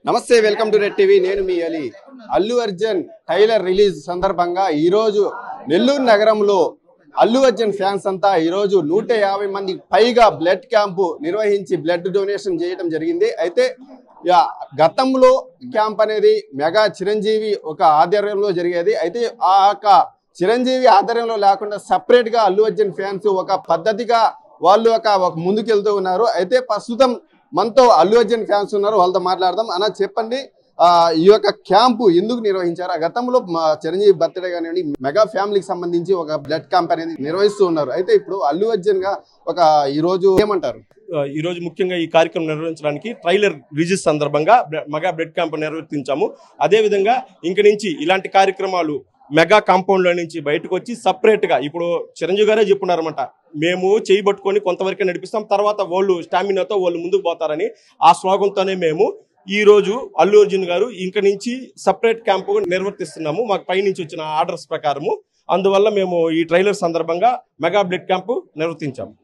నమస్తే welcome to red TV నేను మీ అలీ అల్లు అర్జున్ టైలర్ రిలీజ్ సందర్భంగా ఈ రోజు నెల్లూరు నగరంలో అల్లు అర్జున్ ఫ్యాన్స్ అంతా ఈ రోజు నూట యాభై మంది పైగా బ్లడ్ క్యాంపు నిర్వహించి బ్లడ్ డొనేషన్ చేయడం జరిగింది అయితే యా, గతంలో క్యాంప్ అనేది మెగా చిరంజీవి ఒక ఆధ్వర్యంలో జరిగేది అయితే ఆ యొక్క చిరంజీవి ఆధ్వర్యంలో లేకుండా సపరేట్ గా అల్లు అర్జున్ ఫ్యాన్స్ ఒక పద్ధతిగా వాళ్ళు ఒక ఒక ముందుకెళ్తూ ఉన్నారు అయితే ప్రస్తుతం మనతో అల్లు అర్జున్ ఫ్యాన్స్ ఉన్నారు వాళ్ళతో మాట్లాడదాం అన్న చెప్పండి ఆ, ఈ యొక్క క్యాంపు ఎందుకు నిర్వహించారు ఆ గతంలో మా చిరంజీవి బర్త్డే కానివ్వండి మెగా ఫ్యామిలీకి సంబంధించి ఒక బ్లడ్ క్యాంప్ అనేది నిర్వహిస్తూ ఉన్నారు అయితే ఇప్పుడు అల్లు అర్జున్ గా ఒక ఈ రోజు ఏమంటారు ఆ, ఈ రోజు ముఖ్యంగా ఈ కార్యక్రమం నిర్వహించడానికి ట్రైలర్ రిలీజ్ సందర్భంగా బ్ర- మెగా బ్లడ్ క్యాంప్ నిర్వర్తించాము అదేవిధంగా ఇంక నుంచి ఇలాంటి కార్యక్రమాలు మెగా కాంపౌండ్ లో నుంచి బయటకు వచ్చి సపరేట్ గా ఇప్పుడు చిరంజీవి గారే చెప్పున్నారన్నమాట మేము చేయి పట్టుకొని కొంతవరకే నడిపిస్తాం తర్వాత వాళ్ళు స్టామినాతో వాళ్ళు ముందుకు పోతారని ఆ స్లోగంతోనే మేము ఈ రోజు అల్లు అర్జున్ గారు ఇంక నుంచి సపరేట్ క్యాంపు నిర్వర్తిస్తున్నాము మాకు పైనుంచి వచ్చిన ఆర్డర్స్ ప్రకారము అందువల్ల మేము ఈ ట్రైలర్ సందర్భంగా మెగా బ్లడ్ క్యాంపు నిర్వర్తించాము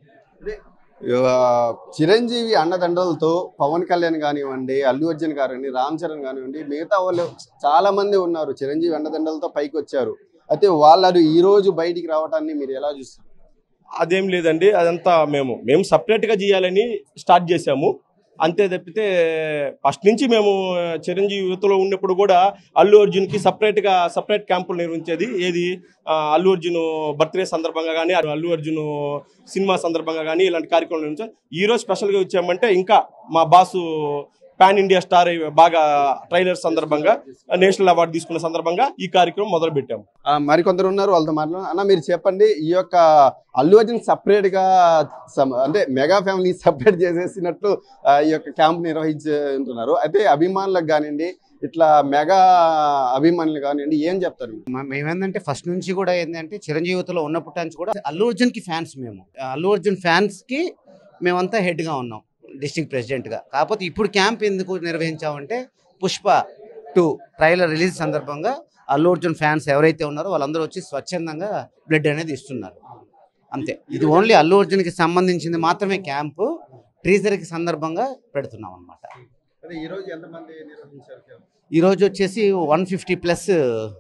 ఆ, చిరంజీవి అండదండలతో పవన్ కళ్యాణ్ కానివ్వండి అల్లు అర్జున్ గారిని రామ్ చరణ్ కానివ్వండి మిగతా వాళ్ళు చాలా మంది ఉన్నారు చిరంజీవి అండదండలతో పైకి వచ్చారు అయితే వాళ్ళు ఈ రోజు బయటికి రావటాన్ని మీరు ఎలా చూస్తారు అదేం లేదండి అదంతా మేము మేము సపరేట్గా చేయాలని స్టార్ట్ చేసాము అంతే తప్పితే ఫస్ట్ నుంచి మేము చిరంజీవి యువతలో ఉన్నప్పుడు కూడా అల్లు అర్జున్కి సపరేట్గా సపరేట్ క్యాంపులు నిర్వహించేది ఏది ఆ, అల్లు అర్జున్ బర్త్డే సందర్భంగా కానీ అల్లు అర్జున్ సినిమా సందర్భంగా కానీ ఇలాంటి కార్యక్రమాలు నిర్వహించాం ఈరోజు స్పెషల్గా వచ్చామంటే ఇంకా మా బాసు పాన్ ఇండియా స్టార్ అయి బాగా ట్రైలర్ సందర్భంగా నేషనల్ అవార్డు తీసుకున్న సందర్భంగా ఈ కార్యక్రమం మొదలు పెట్టాము ఆ, మరికొందరు ఉన్నారు వాళ్ళతో మాట్లాడు అన్న మీరు చెప్పండి ఈ యొక్క అల్లు అర్జున్ సపరేట్ గా సమ- అంటే మెగా ఫ్యామిలీ సపరేట్ చేసేసినట్లు ఆ, ఈ యొక్క క్యాంప్ నిర్వహించుతున్నారు అయితే అభిమానులకు కానివ్వండి ఇట్లా మెగా అభిమానులు కానివ్వండి ఏం చెప్తారు మీరు? మ- మేమేందంటే ఫస్ట్ నుంచి కూడా ఏంటంటే చిరంజీవితలో ఉన్నప్పటి నుంచి కూడా అల్లు అర్జున్ కి ఫ్యాన్స్ మేము అల్లు అర్జున్ ఫ్యాన్స్ కి మేమంతా హెడ్ గా ఉన్నాం డిస్ట్రిక్ట్ ప్రెసిడెంట్ గా కాకపోతే ఇప్పుడు క్యాంప్ ఎందుకు నిర్వహించామంటే పుష్ప టూ ట్రైలర్ రిలీజ్ సందర్భంగా అల్లు అర్జున్ ఫ్యాన్స్ ఎవరైతే ఉన్నారో వాళ్ళందరూ వచ్చి స్వచ్ఛందంగా బ్లడ్ అనేది ఇస్తున్నారు అంతే ఇది ఓన్లీ అల్లు అర్జున్ కి సంబంధించింది మాత్రమే క్యాంపు ట్రీజర్ కి సందర్భంగా పెడుతున్నాం అనమాట అదే ఈ రోజు ఎంతమంది నిర్వహించారు camp? ఈ రోజు వచ్చేసి one fifty plus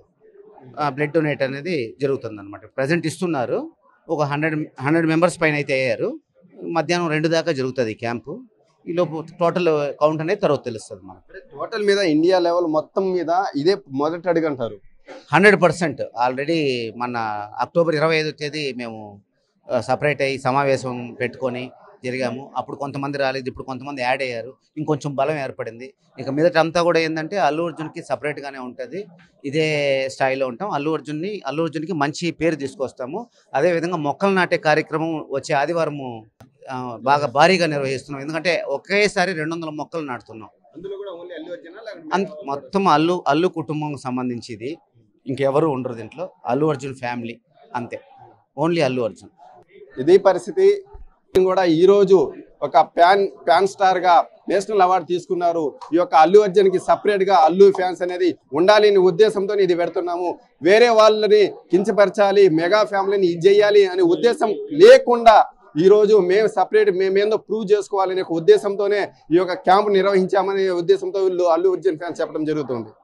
blood donate అనేది జరుగుతుంది అనమాట ప్రజెంట్ ఇస్తున్నారు ఒక హండ్రెడ్ హండ్రెడ్ మెంబర్స్ పైన అయితే అయ్యారు మధ్యాహ్నం రెండు దాకా జరుగుతుంది ఈ క్యాంపు ఈ లోపు టోటల్ కౌంట్ అనేది తర్వాత తెలుస్తుంది మనకు అంటే టోటల్ మీద ఇండియా లెవెల్ మొత్తం మీద ఇదే మొదటి అడుగు అంటారు హండ్రెడ్ పర్సెంట్ ఆల్రెడీ మన అక్టోబర్ ఇరవై ఐదో తేదీ మేము సపరేట్ అయ్యి సమావేశం పెట్టుకొని జరిగాము అప్పుడు కొంతమంది రాలేదు ఇప్పుడు కొంతమంది యాడ్ అయ్యారు ఇంకొంచెం బలం ఏర్పడింది ఇక మీదట అంతా కూడా ఏంటంటే అల్లు అర్జున్కి సపరేట్గానే ఉంటుంది ఇదే స్థాయిలో ఉంటాం అల్లు అర్జున్ని అల్లు అర్జున్కి మంచి పేరు తీసుకొస్తాము అదేవిధంగా మొక్కలు నాటే కార్యక్రమం వచ్చే ఆదివారము ఆ, బాగా భారీగా నిర్వహిస్తున్నాం ఎందుకంటే ఒకేసారి రెండు వందల మొక్కలు నాటుతున్నాం అందులో కూడా ఓన్లీ అల్లు అర్జునా లేకుంటే అంత మొత్తం అల్లు అల్లు కుటుంబం సంబంధించి ఇది ఇంకెవరు ఉండరు దీంట్లో అల్లు అర్జున్ ఫ్యామిలీ అంతే ఓన్లీ అల్లు అర్జున్ ఇది పరిస్థితి కూడా ఈ రోజు ఒక ప్యాన్ ప్యాన్ స్టార్ గా నేషనల్ అవార్డు తీసుకున్నారు ఈ యొక్క అల్లు అర్జున్ కి సపరేట్ గా అల్లు ఫ్యాన్స్ అనేది ఉండాలి అనే ఉద్దేశంతో ఇది పెడుతున్నాము వేరే వాళ్ళని కించపరచాలి మెగా ఫ్యామిలీని ఇది చేయాలి అనే ఉద్దేశం లేకుండా ఈ రోజు మేము సపరేట్ మేమేందో ప్రూవ్ చేసుకోవాలనే ఒక ఉద్దేశంతోనే ఈ యొక్క క్యాంప్ నిర్వహించామనే ఉద్దేశంతో వీళ్ళు అల్లు అర్జున్ ఫ్యాన్స్ చెప్పడం జరుగుతుంది